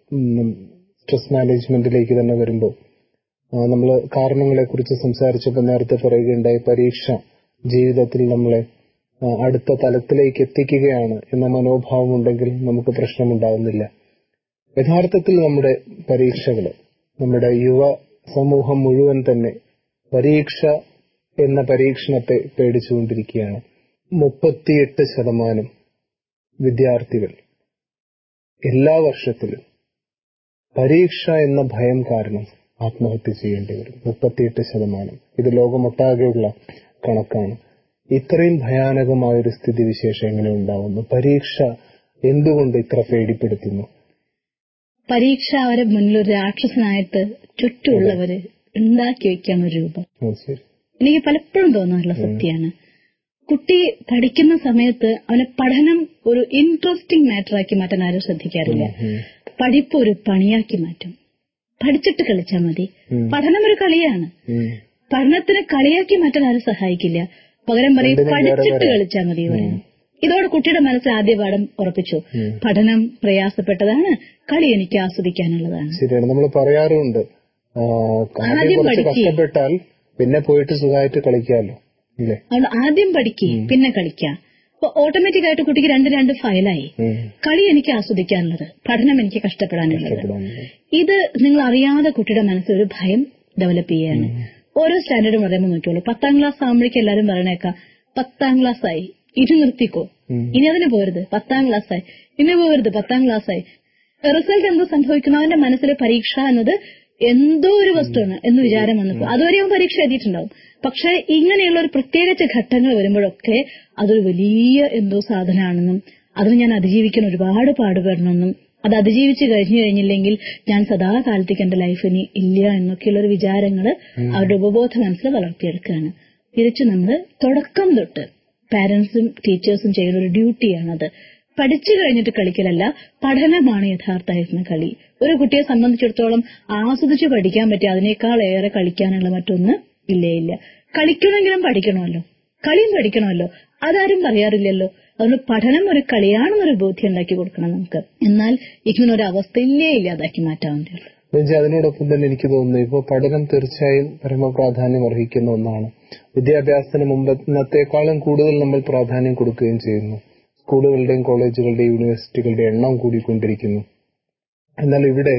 സ്ട്രെസ് മാനേജ്മെന്റിലേക്ക് തന്നെ വരുമ്പോൾ നമ്മൾ കാരണങ്ങളെ കുറിച്ച് സംസാരിച്ചപ്പോൾ നേരത്തെ പറയുകയുണ്ടായി പരീക്ഷ ജീവിതത്തിൽ നമ്മളെ ആ, അടുത്ത തലത്തിലേക്ക് എത്തിക്കുകയാണ് എന്ന മനോഭാവം ഉണ്ടെങ്കിൽ നമുക്ക് പ്രശ്നമുണ്ടാവുന്നില്ല യഥാർത്ഥത്തിൽ നമ്മുടെ പരീക്ഷകൾ നമ്മുടെ യുവ സമൂഹം മുഴുവൻ തന്നെ പരീക്ഷ എന്ന പരീക്ഷണത്തെ പേടിച്ചുകൊണ്ടിരിക്കുകയാണ് മുപ്പത്തിയെട്ട് ശതമാനം വിദ്യാർത്ഥികൾ എല്ലാ വർഷത്തിലും പരീക്ഷ എന്ന ഭയം കാരണം ആത്മഹത്യ ചെയ്യേണ്ടി വരും മുപ്പത്തിയെട്ട് ശതമാനം ഇത് ലോകമൊട്ടാകെയുള്ള കണക്കാണ് ഇത്രയും ഭയാനകമായ ഒരു സ്ഥിതിവിശേഷം എങ്ങനെ ഉണ്ടാവുന്നു പരീക്ഷ എന്തുകൊണ്ട് ഇത്ര പേടിപ്പെടുത്തുന്നു പരീക്ഷ അവരെ മുന്നിൽ ഒരു രാക്ഷസനായിട്ട് ചുറ്റുമുള്ളവര് ഉണ്ടാക്കി വെക്കാണ് ഒരു രൂപം ഉം, ശരി എനിക്ക് പലപ്പോഴും തോന്നാറുള്ള സത്യമാണ് കുട്ടി പഠിക്കുന്ന സമയത്ത് അവനെ പഠനം ഒരു ഇൻട്രസ്റ്റിംഗ് മാറ്ററാക്കി മാറ്റാൻ ആരും ശ്രദ്ധിക്കാറില്ല ഉം, പഠിപ്പ് ഒരു പണിയാക്കി മാറ്റും പഠിച്ചിട്ട് കളിച്ചാൽ മതി ഉം. പഠനം ഒരു കളിയാണ് ഉം, പഠനത്തിന് കളിയാക്കി മാറ്റാൻ ആരും സഹായിക്കില്ല പകരം പറയും രണ്ടിനും വേറെ പഠിച്ചിട്ട് വേറെ. കളിച്ചാൽ മതി പറയും ഇതോടെ കുട്ടിയുടെ മനസ്സിൽ ആദ്യ പാഠം ഉറപ്പിച്ചു ഉം. പഠനം പ്രയാസപ്പെട്ടതാണ് കളി എനിക്ക് ആസ്വദിക്കാനുള്ളതാണ് ശരിയാണ് നമ്മൾ പറയാറുമുണ്ട് ആ, ആദ്യം ആദ്യം കുറച്ച് പഠിക്ക്. കഷ്ടപ്പെട്ടാൽ പിന്നെ പോയിട്ട് സുഖമായിട്ട് കളിക്കാമല്ലോ ഇല്ലേ അതുകൊണ്ട് ആദ്യം പഠിക്കുക പിന്നെ കളിക്കുക അപ്പൊ ഓട്ടോമാറ്റിക് ആയിട്ട് കുട്ടിക്ക് രണ്ട് രണ്ട് ഫയലായി ഉം. കളി എനിക്ക് ആസ്വദിക്കാനുള്ളത് പഠനം എനിക്ക് കഷ്ടപ്പെടാനുള്ളത് കഷ്ടപ്പെടാനുള്ളത്. ഇത് നിങ്ങൾ അറിയാതെ കുട്ടിയുടെ മനസ്സിൽ ഒരു ഭയം ഡെവലപ്പ് ചെയ്യാണ് ഓരോ സ്റ്റാൻഡേർഡും പറയുമ്പോൾ നോക്കിയോളൂ പത്താം ക്ലാസ് ആകുമ്പോഴേക്കും എല്ലാവരും പറയണേക്കാം പത്താം ക്ലാസ് ആയി ഇനി നിർത്തിക്കോ ഉം. ഇനി അതിന് പോരുത് പത്താം ക്ലാസ് ആയി ഇനി പോരുത് പത്താം ക്ലാസ് ആയി റിസൾട്ട് എന്ത് സംഭവിക്കുന്നു അവന്റെ മനസ്സിലെ പരീക്ഷ എന്നത് എന്തോ ഒരു വസ്തുവാണ് എന്ന് വിചാരം വന്നപ്പോൾ അതുവരെ അവൻ പരീക്ഷ എഴുതിയിട്ടുണ്ടാവും പക്ഷെ ഇങ്ങനെയുള്ള ഒരു പ്രത്യേകിച്ച് ഘട്ടങ്ങൾ വരുമ്പോഴൊക്കെ അതൊരു വലിയ എന്തോ സാധനമാണെന്നും അതിന് ഞാൻ അതിജീവിക്കാൻ ഒരുപാട് പാടുപെടണമെന്നും അത് അതിജീവിച്ച് കഴിഞ്ഞു കഴിഞ്ഞില്ലെങ്കിൽ ഞാൻ സദാകാലത്തേക്ക് എന്റെ ലൈഫ് ഇനി ഇല്ല എന്നൊക്കെയുള്ള ഒരു വിചാരങ്ങള് അവരുടെ ഉപബോധ മനസ്സിൽ വളർത്തിയെടുക്കുകയാണ് തിരിച്ച് നമ്മൾ തുടക്കം തൊട്ട് പാരന്റ്സും ടീച്ചേഴ്സും ചെയ്യുന്ന ഒരു ഡ്യൂട്ടിയാണത് പഠിച്ചു കഴിഞ്ഞിട്ട് കളിക്കലല്ല പഠനമാണ് യഥാർത്ഥമായിരുന്ന കളി ഒരു കുട്ടിയെ സംബന്ധിച്ചിടത്തോളം ആസ്വദിച്ച് പഠിക്കാൻ പറ്റിയ അതിനേക്കാൾ ഏറെ കളിക്കാനുള്ള മറ്റൊന്ന് ഇല്ലേ ഇല്ല കളിക്കണമെങ്കിലും പഠിക്കണമല്ലോ കളിയും പഠിക്കണമല്ലോ അതാരും പറയാറില്ലല്ലോ അതുകൊണ്ട് പഠനം ഒരു കളിയാണെന്നൊരു ബോധ്യം ഉണ്ടാക്കി കൊടുക്കണം നമുക്ക് എന്നാൽ ഇങ്ങനെ ഒരു അവസ്ഥ ഇല്ലേ ഇല്ലാതാക്കി മാറ്റാവുന്നേ ഉള്ളൂ എന്നുവെച്ചാൽ അതിനോടൊപ്പം തന്നെ എനിക്ക് തോന്നുന്നു ഇപ്പോൾ പഠനം തീർച്ചയായും പരമപ്രാധാന്യം അർഹിക്കുന്ന ഒന്നാണ് വിദ്യാഭ്യാസത്തിന് മുമ്പ് ഇന്നത്തെക്കാളും കൂടുതൽ നമ്മൾ പ്രാധാന്യം കൊടുക്കുകയും ചെയ്യുന്നു സ്കൂളുകളുടെയും കോളേജുകളുടെയും യൂണിവേഴ്സിറ്റികളുടെയും എണ്ണം കൂടിക്കൊണ്ടിരിക്കുന്നു എന്നാൽ ഇവിടെ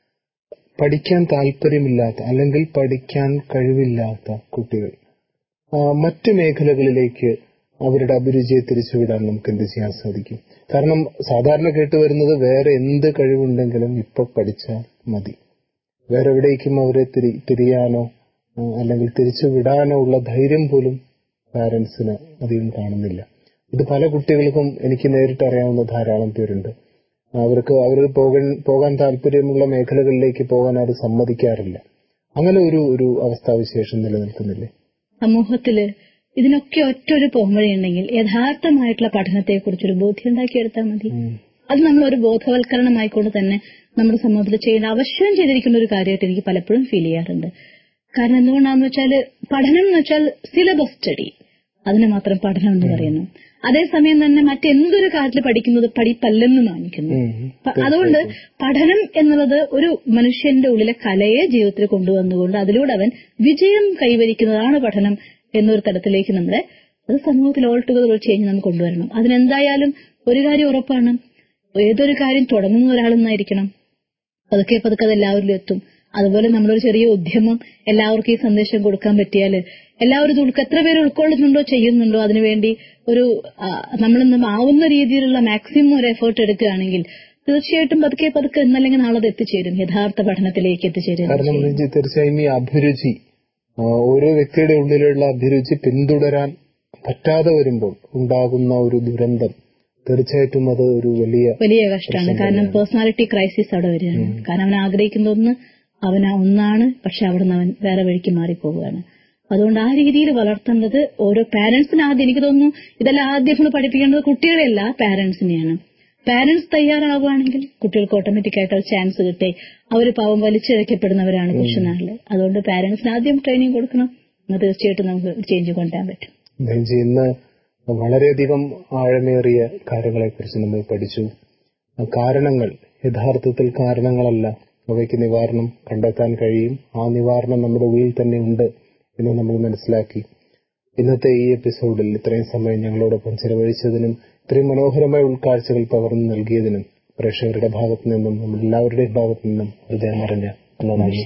പഠിക്കാൻ താല്പര്യമില്ലാത്ത അല്ലെങ്കിൽ പഠിക്കാൻ കഴിവില്ലാത്ത കുട്ടികൾ ആ, മറ്റ് മേഖലകളിലേക്ക് അവരുടെ അഭിരുചിയെ തിരിച്ചുവിടാൻ നമുക്ക് എന്ത് ചെയ്യാൻ സാധിക്കും കാരണം സാധാരണ കേട്ടുവരുന്നത് വേറെ എന്ത് കഴിവുണ്ടെങ്കിലും ഇപ്പൊ പഠിച്ചാൽ മതി വേറെ എവിടേക്കും അവരെ തിരി തിരിയാനോ ആ, അല്ലെങ്കിൽ തിരിച്ചു വിടാനോ ഉള്ള ധൈര്യം പോലും പാരന്റ്സിന് അധികം കാണുന്നില്ല ഇത് പല കുട്ടികൾക്കും എനിക്ക് നേരിട്ട് അറിയാവുന്ന ധാരാളം പേരുണ്ട് അവർക്ക് അവർ പോകാൻ പോകാൻ താല്പര്യമുള്ള മേഖലകളിലേക്ക് പോകാൻ അവർ സമ്മതിക്കാറില്ല അങ്ങനെ ഒരു ഒരു അവസ്ഥാവിശേഷം നിലനിൽക്കുന്നില്ലേ സമൂഹത്തില് ഇതിനൊക്കെ ഒറ്റ ഒരു പോംവഴിയുണ്ടെങ്കിൽ യഥാർത്ഥമായിട്ടുള്ള പഠനത്തെക്കുറിച്ചൊരു ബോധ്യം ഉണ്ടാക്കിയെടുത്താൽ മതി അത് നമ്മൾ ഒരു ബോധവൽക്കരണമായിക്കൊണ്ട് തന്നെ നമ്മുടെ സമൂഹത്തിൽ ചെയ്യേണ്ട അവശ്യം ചെയ്തിരിക്കുന്ന ഒരു കാര്യമായിട്ട് എനിക്ക് പലപ്പോഴും ഫീൽ ചെയ്യാറുണ്ട് കാരണം എന്തുകൊണ്ടാന്ന് വെച്ചാല് പഠനം എന്ന് വെച്ചാൽ സിലബസ് സ്റ്റഡി അതിന് മാത്രം പഠനം എന്ന് പറയുന്നു അതേസമയം തന്നെ മറ്റെന്തൊരു കാര്യത്തിൽ പഠിക്കുന്നത് പഠിപ്പല്ലെന്ന് കാണിക്കുന്നു പ- അതുകൊണ്ട് പഠനം എന്നുള്ളത് ഒരു മനുഷ്യന്റെ ഉള്ളിലെ കലയെ ജീവിതത്തിൽ കൊണ്ടുവന്നുകൊണ്ട് അതിലൂടെ അവൻ വിജയം കൈവരിക്കുന്നതാണ് പഠനം എന്നൊരു തലത്തിലേക്ക് നമ്മളെ അത് സമൂഹത്തിൽ ഓൾ ടുഗദർ ഒരു ചേഞ്ച് നമുക്ക് കൊണ്ടുവരണം അതിനെന്തായാലും ഒരു കാര്യം ഉറപ്പാണ് ഏതൊരു കാര്യം തുടങ്ങുന്ന ഒരാളെന്നായിരിക്കണം പതുക്കെ പതുക്കെ അത് എല്ലാവരിലും എത്തും അതുപോലെ നമ്മളൊരു ചെറിയ ഉദ്യമം എല്ലാവർക്കും ഈ സന്ദേശം കൊടുക്കാൻ പറ്റിയാല് എല്ലാവരും ഇത് ഉൾക്ക എത്ര പേര് ഉൾക്കൊള്ളുന്നുണ്ടോ ചെയ്യുന്നുണ്ടോ അതിനുവേണ്ടി ഒരു ആ, നമ്മളിന്ന് ആവുന്ന രീതിയിലുള്ള മാക്സിമം ഒരു എഫേർട്ട് എടുക്കുകയാണെങ്കിൽ തീർച്ചയായിട്ടും പതുക്കെ പതുക്കെ എന്നല്ലെങ്കിൽ നാളെ അത് എത്തിച്ചേരും യഥാർത്ഥ പഠനത്തിലേക്ക് എത്തിച്ചേരും കാരണം റിജി, തീർച്ചയായും ഈ അഭിരുചി ആ, ഓരോ വ്യക്തിയുടെ ഉള്ളിലുള്ള അഭിരുചി പിന്തുടരാൻ പറ്റാതെ വരുമ്പോൾ ഉണ്ടാകുന്ന ഒരു ദുരന്തം തീർച്ചയായിട്ടും അത് ഒരു വലിയ വലിയ കഷ്ടമാണ് കാരണം പേഴ്സണാലിറ്റി ക്രൈസിസ് അവിടെ വരികയാണ് കാരണം അവൻ ആഗ്രഹിക്കുന്ന ഒന്ന് അവൻ ആ ഒന്നാണ് പക്ഷെ അവിടുന്ന് അവൻ വേറെ വഴിക്ക് മാറിപ്പോവുകയാണ് അതുകൊണ്ട് ആ രീതിയിൽ വളർത്തേണ്ടത് ഓരോ പാരന്റ്സിന് ആദ്യം എനിക്ക് തോന്നുന്നു ഇതെല്ലാം ആദ്യം നമ്മൾ പഠിപ്പിക്കേണ്ടത് കുട്ടികളെയല്ല പാരന്റ്സിനെയാണ് പാരന്റ്സ് തയ്യാറാവുകയാണെങ്കിൽ കുട്ടികൾക്ക് ഓട്ടോമാറ്റിക് ആയിട്ട് ഒരു ചാൻസ് കിട്ടേ അവർ പാവം വലിച്ചിഴക്കപ്പെടുന്നവരാണ് പുരുഷനാളില് അതുകൊണ്ട് പാരന്റ്സിന് ആദ്യം ട്രെയിനിങ് കൊടുക്കണം എന്നാൽ തീർച്ചയായിട്ടും നമുക്ക് ചേഞ്ച് കൊണ്ടുവരാൻ പറ്റും ബെഞ്ചി ഇന്ന് വളരെയധികം ആഴമേറിയ കാര്യങ്ങളെക്കുറിച്ച് നമ്മൾ പഠിച്ചു ആ കാരണങ്ങൾ യഥാർത്ഥത്തിൽ കാരണങ്ങളല്ല അവയ്ക്ക് നിവാരണം കണ്ടെത്താൻ കഴിയും ആ നിവാരണം നമ്മുടെ ഉള്ളിൽ തന്നെ ഉണ്ട് എന്ന് നമ്മൾ മനസ്സിലാക്കി ഇന്നത്തെ ഈ എപ്പിസോഡിൽ ഇത്രയും സമയം ഞങ്ങളോടൊപ്പം ചെലവഴിച്ചതിനും ഇത്രയും മനോഹരമായ ഉൾക്കാഴ്ചകൾ പകർന്നു നൽകിയതിനും പ്രേക്ഷകരുടെ ഭാഗത്തു നിന്നും നമ്മൾ എല്ലാവരുടെയും ഭാഗത്തു നിന്നും ഹൃദയം നിറഞ്ഞ നന്ദി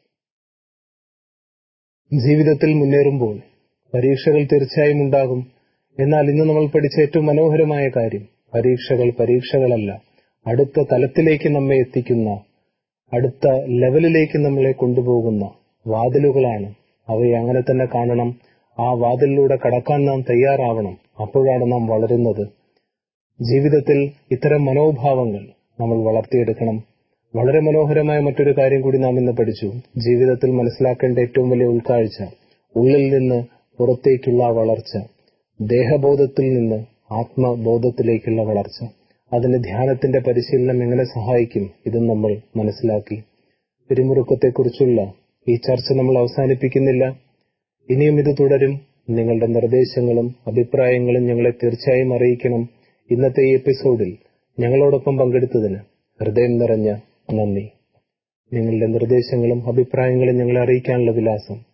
ജീവിതത്തിൽ മുന്നേറുമ്പോൾ പരീക്ഷകൾ തീർച്ചയായും ഉണ്ടാകും എന്നാൽ ഇന്ന് നമ്മൾ പഠിച്ച ഏറ്റവും മനോഹരമായ കാര്യം പരീക്ഷകൾ പരീക്ഷകളല്ല അടുത്ത തലത്തിലേക്ക് നമ്മെ എത്തിക്കുന്ന അടുത്ത ലെവലിലേക്ക് നമ്മളെ കൊണ്ടുപോകുന്ന വാതിലുകളാണ് അവയെ അങ്ങനെ തന്നെ കാണണം ആ വാതിലിലൂടെ കടക്കാൻ നാം തയ്യാറാവണം അപ്പോഴാണ് നാം വളരുന്നത് ജീവിതത്തിൽ ഇത്തരം മനോഭാവങ്ങൾ നമ്മൾ വളർത്തിയെടുക്കണം വളരെ മനോഹരമായ മറ്റൊരു കാര്യം കൂടി നാം ഇന്ന് പഠിച്ചു ജീവിതത്തിൽ മനസ്സിലാക്കേണ്ട ഏറ്റവും വലിയ ഉൾക്കാഴ്ച ഉള്ളിൽ നിന്ന് പുറത്തേക്കുള്ള വളർച്ച ദേഹബോധത്തിൽ നിന്ന് ആത്മബോധത്തിലേക്കുള്ള വളർച്ച അതിന് ധ്യാനത്തിന്റെ പരിശീലനം എങ്ങനെ സഹായിക്കും ഇതും നമ്മൾ മനസ്സിലാക്കി പിരിമുറുക്കത്തെക്കുറിച്ചുള്ള ഈ ചർച്ച നമ്മൾ അവസാനിപ്പിക്കുന്നില്ല ഇനിയും ഇത് തുടരും നിങ്ങളുടെ നിർദ്ദേശങ്ങളും അഭിപ്രായങ്ങളും ഞങ്ങളെ തീർച്ചയായും അറിയിക്കണം ഇന്നത്തെ ഈ എപ്പിസോഡിൽ ഞങ്ങളോടൊപ്പം പങ്കെടുത്തതിന് ഹൃദയം നിറഞ്ഞ നന്ദി നിങ്ങളുടെ നിർദ്ദേശങ്ങളും അഭിപ്രായങ്ങളും ഞങ്ങളെ അറിയിക്കാനുള്ള വിലാസം